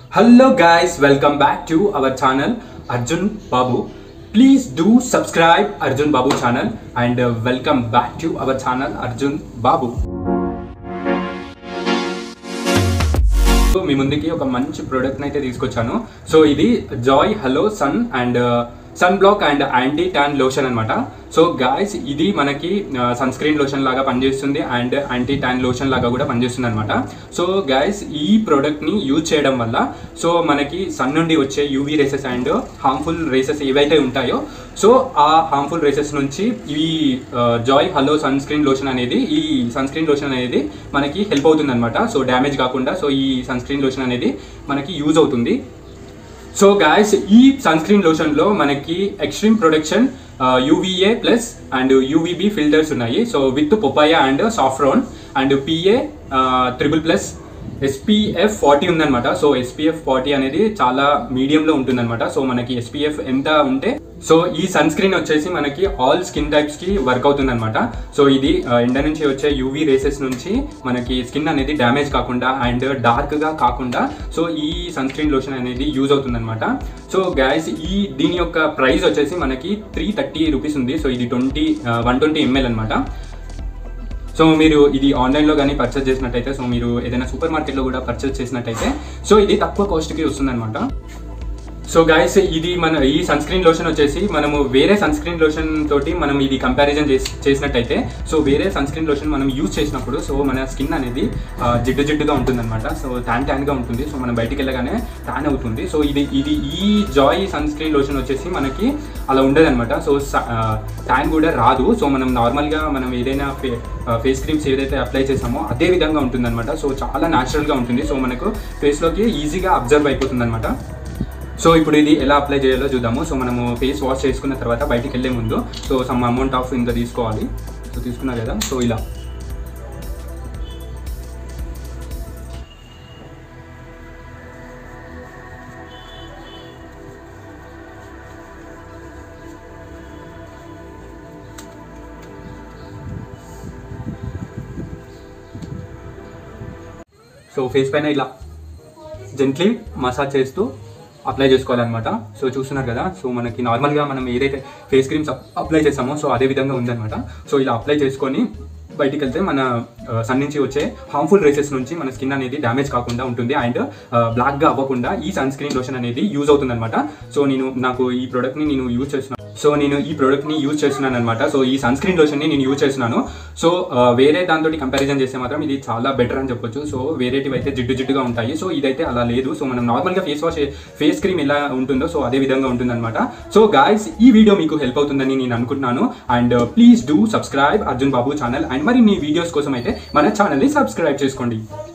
Hello guys, welcome back to our channel Arjun Babu. Please do subscribe Arjun Babu channel and uh, welcome back to our channel Arjun Babu. So మీ ముందుకి ఒక మంచి product అయితే తీసుకొచ్చాను so ఇది Joy Hello Sun and sun block and anti tan lotion అనమాట so guys ఇది మనకి సన్ స్క్రీన్ లోషన్ లాగా పనిచేస్తుంది అండ్ యాంటీ ట్యాన్ లోషన్ లాగా కూడా పనిచేస్తుంది అనమాట సో గాయస్ ఈ ప్రోడక్ట్ని యూజ్ చేయడం వల్ల సో మనకి సన్ నుండి వచ్చే UV rays and harmful rays ఏవైతే ఉంటాయో సో ఆ హార్మ్ఫుల్ రేసెస్ నుంచి ఈ Joy Hello Sun screen lotion అనేది ఈ సన్ స్క్రీన్ లోషన్ అనేది మనకి హెల్ప్ అవుతుంది అనమాట సో డ్యామేజ్ కాకుండా సో ఈ సన్ స్క్రీన్ లోషన్ అనేది మనకి యూజ్ అవుతుంది సో గాయస్ ఈ సన్ స్క్రీన్ లోషన్లో మనకి extreme production UVA plus and UVB filters ఉన్నాయి so with papaya and saffron and PA triple plus SPF forty ఉందన్నమాట సో ఎస్పీఎఫ్ ఫార్టీ అనేది చాలా మీడియంలో ఉంటుందన్నమాట సో మనకి ఎస్పీఎఫ్ ఎంత ఉంటే సో ఈ సన్ స్క్రీన్ వచ్చేసి మనకి ఆల్ స్కిన్ టైప్స్ కి వర్క్ అవుతుంది అనమాట సో ఇది ఆ, ఎండ నుంచి వచ్చే యూవీ రేసెస్ నుంచి మనకి స్కిన్ అనేది డ్యామేజ్ కాకుండా అండ్ డార్క్ గా కాకుండా సో ఈ సన్ స్క్రీన్ లోషన్ అనేది యూజ్ అవుతుంది అనమాట సో గ్యాస్ ఈ దీని యొక్క ప్రైస్ వచ్చేసి మనకి త్రీ థర్టీ రూపీస్ ఉంది సో ఇది ట్వంటీ వన్ ట్వంటీ ఎంఎల్ అనమాట సో మీరు ఇది ఆన్లైన్లో కానీ పర్చేస్ చేసినట్టయితే సో మీరు ఏదైనా సూపర్ మార్కెట్లో కూడా పర్చేస్ చేసినట్టయితే సో ఇది తక్కువ కాస్ట్కి వస్తుంది అనమాట సో గైస్ ఇది మన ఈ సన్ స్క్రీన్ లోషన్ వచ్చేసి మనము వేరే సన్ స్క్రీన్ లోషన్ తోటి మనం ఇది కంపారిజన్ చేసి చేసినట్టయితే సో వేరే సన్ స్క్రీన్ లోషన్ మనం యూజ్ చేసినప్పుడు సో మన స్కిన్ అనేది ఆ, జిడ్డు జిడ్డుగా ఉంటుంది అనమాట సో ట్యాన్ ట్యాన్గా ఉంటుంది సో మనం బయటికి వెళ్ళగానే ట్యాన్ అవుతుంది సో ఇది ఇది ఈ జాయ్ సన్ స్క్రీన్ లోషన్ వచ్చేసి మనకి అలా ఉండదు అనమాట సో ట్యాన్ కూడా రాదు సో మనం నార్మల్గా మనం ఏదైనా ఫే ఫేస్ క్రీమ్స్ ఏదైతే అప్లై చేసామో అదే విధంగా ఉంటుంది అనమాట సో చాలా న్యాచురల్గా ఉంటుంది సో మనకు ఫేస్లోకి ఈజీగా అబ్జర్వ్ అయిపోతుంది అనమాట సో ఇప్పుడు ఇది ఎలా అప్లై చేయాలో చూద్దాము సో మనము ఫేస్ వాష్ చేసుకున్న తర్వాత బయటికి వెళ్ళే ముందు సో సమ్ అమౌంట్ ఆఫ్ ఇంత తీసుకోవాలి సో తీసుకున్నారు కదా సో ఇలా సో ఫేస్ పైన ఇలా జెంట్లీ మసాజ్ చేస్తూ అప్లై చేసుకోవాలన్నమాట సో చూస్తున్నారు కదా సో మనకి నార్మల్గా మనం ఏదైతే ఫేస్ క్రీమ్స్ అప్లై చేసామో సో అదే విధంగా ఉందన్నమాట సో ఇలా అప్లై చేసుకొని బయటికి వెళ్తే మన సన్ నుంచి వచ్చే హార్మ్ఫుల్ రేసెస్ నుంచి మన స్కిన్ అనేది డ్యామేజ్ కాకుండా ఉంటుంది అండ్ బ్లాక్గా అవ్వకుండా ఈ సన్ స్క్రీన్ లోషన్ అనేది యూజ్ అవుతుంది అనమాట సో నేను నాకు ఈ ప్రోడక్ట్ని నేను యూజ్ చేస్తున్నాను సో నేను ఈ ప్రోడక్ట్ని యూజ్ చేస్తున్నాను అనమాట సో ఈ సన్ స్క్రీన్ లోషన్ని నేను యూజ్ చేస్తున్నాను సో ఆ, వేరే దాంతో కంపారిజన్ చేస్తే మాత్రం ఇది చాలా బెటర్ అని చెప్పొచ్చు సో వేరేటివి అయితే జిడ్డు జిడ్డుగా ఉంటాయి సో ఇదైతే అలా లేదు సో మనం నార్మల్గా ఫేస్ వాష్ ఫేస్ క్రీమ్ ఎలా ఉంటుందో సో అదే విధంగా ఉంటుందన్నమాట సో గాయస్ ఈ వీడియో మీకు హెల్ప్ అవుతుందని నేను అనుకుంటున్నాను and please do subscribe Arjun Babu channel and మరిన్ని వీడియోస్ కోసం అయితే మన ఛానల్ని సబ్స్క్రైబ్ చేసుకోండి